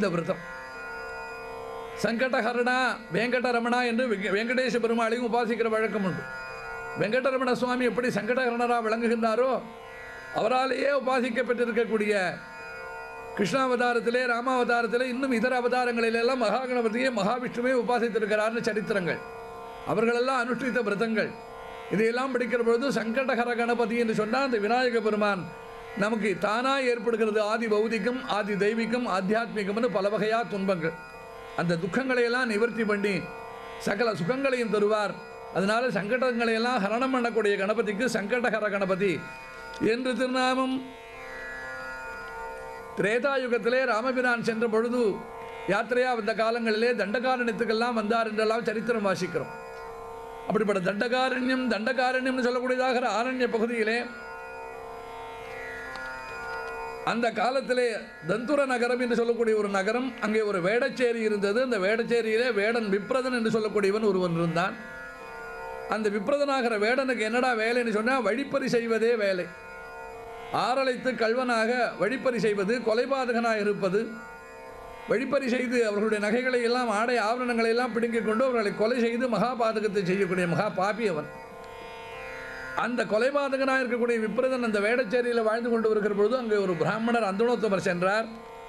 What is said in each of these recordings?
அந்த விரதம் சங்கடஹரணா வெங்கடரமணா என்று வெங்க- வெங்கடேச பெருமாளையும் உபாசிக்கிற வழக்கம் உண்டு வெங்கடரமண சுவாமி எப்படி சங்கடஹரணராக விளங்குகின்றாரோ அவராலேயே உபாசிக்கப்பட்டிருக்கக்கூடிய கிருஷ்ணாவதாரத்திலே ராமாவதாரத்திலே இன்னும் இதர அவதாரங்களிலெல்லாம் மகாகணபதியை மகாவிஷ்ணுவை உபாசித்திருக்கிறார்னு சரித்திரங்கள் அவர்களெல்லாம் அனுஷ்டித்த விரதங்கள் இதையெல்லாம் படிக்கிற பொழுது சங்கடகர கணபதி என்று சொன்னால் அந்த விநாயக பெருமான் நமக்கு தானாக ஏற்படுகிறது ஆதி பௌதிகம் ஆதி தெய்வீகம் ஆத்தியாத்மிகம்னு பல வகையா துன்பங்கள் அந்த துக்கங்களை எல்லாம் நிவர்த்தி பண்ணி சகல சுகங்களையும் தருவார் அதனால சங்கடங்களை எல்லாம் ஹரணம் பண்ணக்கூடிய கணபதிக்கு சங்கடகர கணபதி என்று திருநாமம் திரேதாயுகத்திலே ராமபிரான் சென்ற பொழுது யாத்திரையா வந்த காலங்களிலே தண்டகாரண்யத்துக்கெல்லாம் வந்தார் என்றெல்லாம் சரித்திரம் வாசிக்கிறோம் அப்படிப்பட்ட தண்டகாரண்யம் தண்டகாரண்யம்னு சொல்லக்கூடியதாக ஆரண்ய பகுதியிலே அந்த காலத்திலே தந்துர நகரம் என்று சொல்லக்கூடிய ஒரு நகரம் அங்கே ஒரு வேடச்சேரி இருந்தது அந்த வேடச்சேரியிலே வேடன் விப்ரதன் என்று சொல்லக்கூடியவன் ஒருவன் இருந்தான் அந்த விப்ரதனாகிற வேடனுக்கு என்னடா வேலைன்னு சொன்னால் வழிப்பறி செய்வதே வேலை ஆரழைத்து கல்வனாக வழிப்பறி செய்வது கொலைபாதகனாக இருப்பது வழிப்பறி செய்து அவர்களுடைய நகைகளை எல்லாம் ஆடை ஆபரணங்களை எல்லாம் பிடுங்கிக் கொண்டு அவர்களை கொலை செய்து மகாபாதகத்தை செய்யக்கூடிய மகா பாபி அவன் அந்த கொலைபாதகனாக இருக்கக்கூடிய விப்ரதன் அந்த வேடச்சேரியில் வாழ்ந்து கொண்டு வருகிற பொழுது அங்கே ஒரு பிராமணர் அந்தனோத்தமர் சென்றார்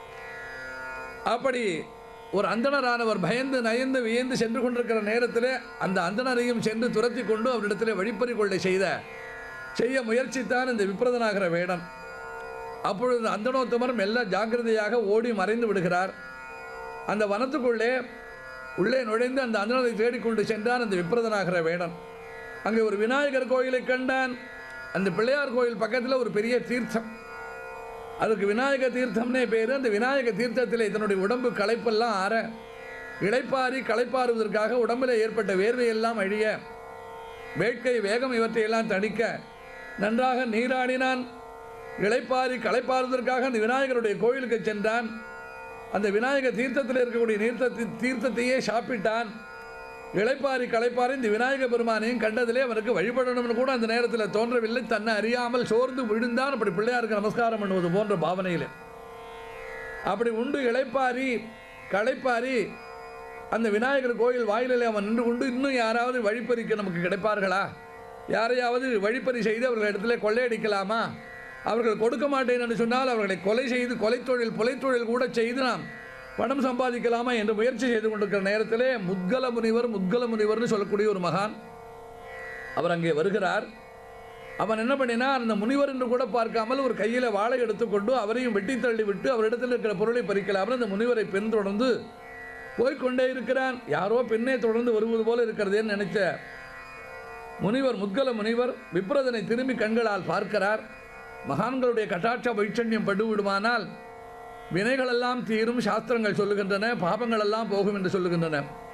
அப்படி ஒரு அந்தணரானவர் பயந்து நயந்து வியந்து சென்று கொண்டிருக்கிற நேரத்தில் அந்த அந்தணரையும் சென்று துரத்தி கொண்டு அவரிடத்தில் வழிப்பறி கொள்ளை செய்த செய்ய முயற்சித்தான் இந்த விப்ரதனாகிற வேடன் அப்பொழுது அந்தனோத்தமர் மெல்ல ஜாக்கிரதையாக ஓடி மறைந்து விடுகிறார் அந்த வனத்துக்குள்ளே உள்ளே நுழைந்து அந்த அந்தணரை தேடிக்கொண்டு சென்றான் அந்த விப்ரதனாகிற வேடன் அங்கே ஒரு விநாயகர் கோயிலை கண்டான் அந்த பிள்ளையார் கோயில் பக்கத்தில் ஒரு பெரிய தீர்த்தம் அதுக்கு விநாயக தீர்த்தம்னே பேர் அந்த விநாயக தீர்த்தத்திலே தன்னுடைய உடம்பு களைப்பெல்லாம் ஆற இளைப்பாரி களைப்பாறுவதற்காக உடம்பில் ஏற்பட்ட வேர்வையெல்லாம் அழிய வேட்கை வேகம் இவற்றையெல்லாம் தணிக்க நன்றாக நீராடினான் இளைப்பாரி களைப்பாறுவதற்காக அந்த விநாயகருடைய கோயிலுக்கு சென்றான் அந்த விநாயக தீர்த்தத்தில் இருக்கக்கூடிய நீர்த்தத்தி தீர்த்தத்தையே சாப்பிட்டான் இளைப்பாரி களைப்பாரி இந்த விநாயக பெருமானையும் கண்டதிலே அவனுக்கு வழிபடணும்னு கூட அந்த நேரத்தில் தோன்றவில்லை தன்னை அறியாமல் சோர்ந்து விழுந்தான் அப்படி பிள்ளையாருக்கு நமஸ்காரம் பண்ணுவது போன்ற பாவனையில் அப்படி உண்டு இளைப்பாரி களைப்பாரி அந்த விநாயகர் கோயில் வாயிலில் அவன் நின்று கொண்டு இன்னும் யாராவது வழிப்பறிக்க நமக்கு கிடைப்பார்களா யாரையாவது வழிப்பறி செய்து அவர்கள் இடத்துல கொள்ளையடிக்கலாமா அவர்கள் கொடுக்க மாட்டேன் என்று சொன்னால் அவர்களை கொலை செய்து கொலைத்தொழில் புலைத்தொழில் கூட செய்து நாம் பணம் சம்பாதிக்கலாமா என்று முயற்சி செய்து கொண்டிருக்கிற நேரத்திலே முத்கல முனிவர் முத்கல முனிவர்னு சொல்லக்கூடிய ஒரு மகான் அவர் அங்கே வருகிறார் அவன் என்ன பண்ணினான் அந்த முனிவர் என்று கூட பார்க்காமல் ஒரு கையில் வாளை எடுத்துக்கொண்டு அவரையும் வெட்டி தள்ளி விட்டு அவரிடத்தில் இருக்கிற பொருளை பறிக்கலாம்னு அந்த முனிவரை பின்தொடர்ந்து போய்க்கொண்டே இருக்கிறான் யாரோ பெண்ணை தொடர்ந்து வருவது போல இருக்கிறதேன்னு நினைச்ச முனிவர் முத்கல முனிவர் விப்ரதனை திரும்பி கண்களால் பார்க்கிறார் மகான்களுடைய கட்டாட்ச வைச்சன்யம் படுவிடுமானால் வினைகளெல்லாம் தீரும் சாஸ்திரங்கள் சொல்லுகின்றன பாபங்களெல்லாம் போகும் என்று சொல்லுகின்றன